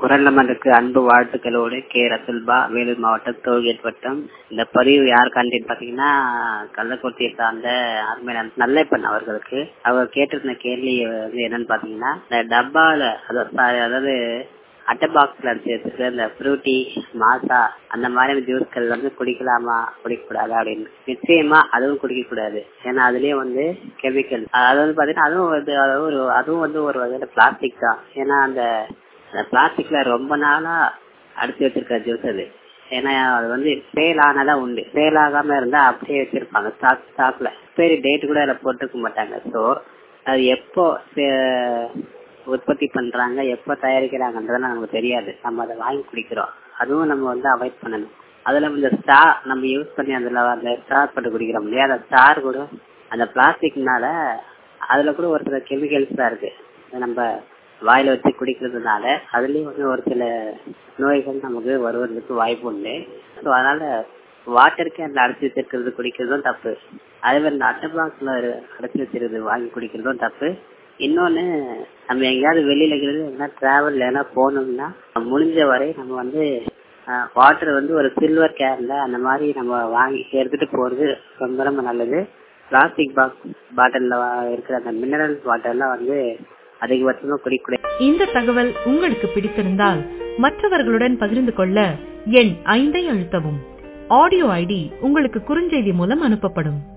குரல் நமக்கு அன்பு வாழ்த்துக்களோடு கே ரசுல்பா வேலூர் மாவட்டம் டோல்கேட் வட்டம் இந்த பதிவு யார் கண்டேன்னு பாத்தீங்கன்னா கள்ளக்குறிச்சியை சார்ந்த அருமையான நல்லப்பன் அவர்களுக்கு அவர் கேட்டிருந்த கேள்வி வந்து என்னன்னு பாத்தீங்கன்னா இந்த டப்பால அதாவது அதாவது அட்டை பாக்ஸ்ல வச்சிருக்க இந்த ஃப்ரூட்டி மாசா அந்த மாதிரி ஜூஸ்கள் வந்து குடிக்கலாமா குடிக்கக்கூடாது அப்படின்னு நிச்சயமா அதுவும் குடிக்க கூடாது ஏன்னா அதுலயே வந்து கெமிக்கல் அதாவது பாத்தீங்கன்னா அதுவும் வந்து அதாவது ஒரு அதுவும் வந்து ஒரு வகையில பிளாஸ்டிக் தான் ஏன்னா அந்த பிளாஸ்டிக்ல ரொம்ப நாளா அடிச்சு வச்சிருக்க ஜூஸ் அது ஏன்னா அது வந்து சேல் ஆனாதான் உண்டு சேல் ஆகாம இருந்தா அப்படியே வச்சிருப்பாங்க ஸ்டாக் ஸ்டாக்ல சரி டேட் கூட அதுல போட்டுக்க மாட்டாங்க ஸோ அது எப்போ உற்பத்தி பண்றாங்க எப்ப தயாரிக்கிறாங்கன்றதுலாம் நமக்கு தெரியாது நம்ம அதை வாங்கி குடிக்கிறோம் அதுவும் நம்ம வந்து அவாய்ட் பண்ணணும் அதுல இந்த ஸ்டார் நம்ம யூஸ் பண்ணி அதுல அந்த ஸ்டார் போட்டு குடிக்கிறோம் இல்லையா அந்த ஸ்டார் கூட அந்த பிளாஸ்டிக்னால அதுல கூட ஒரு சில கெமிக்கல்ஸ் தான் இருக்கு நம்ம வாயில வச்சு குடிக்கிறதுனால அதுலயும் வந்து ஒரு சில நோய்கள் நமக்கு வருவதற்கு வாய்ப்பு உண்டு ஸோ அதனால வாட்டருக்கு அந்த அடைச்சி வச்சிருக்கிறது குடிக்கிறதும் தப்பு அதே மாதிரி இந்த அட்டை பாக்ஸ்ல அடைச்சி வச்சிருக்கிறது வாங்கி குடிக்கிறதும் தப்பு இன்னொன்னு நம்ம எங்கேயாவது வெளியில எங்கன்னா டிராவல் ஏன்னா போனோம்னா முடிஞ்ச வரை நம்ம வந்து வாட்டர் வந்து ஒரு சில்வர் கேன்ல அந்த மாதிரி நம்ம வாங்கி எடுத்துட்டு போறது ரொம்ப ரொம்ப நல்லது பிளாஸ்டிக் பாக்ஸ் பாட்டில்ல இருக்கிற அந்த மினரல் வாட்டர்லாம் வந்து அதிகபட்சமா குடிக்கூடாது இந்த தகவல் உங்களுக்கு பிடித்திருந்தால் மற்றவர்களுடன் பகிர்ந்து கொள்ள எண் ஐந்தை அழுத்தவும் ஆடியோ ஐடி உங்களுக்கு குறுஞ்செய்தி மூலம் அனுப்பப்படும்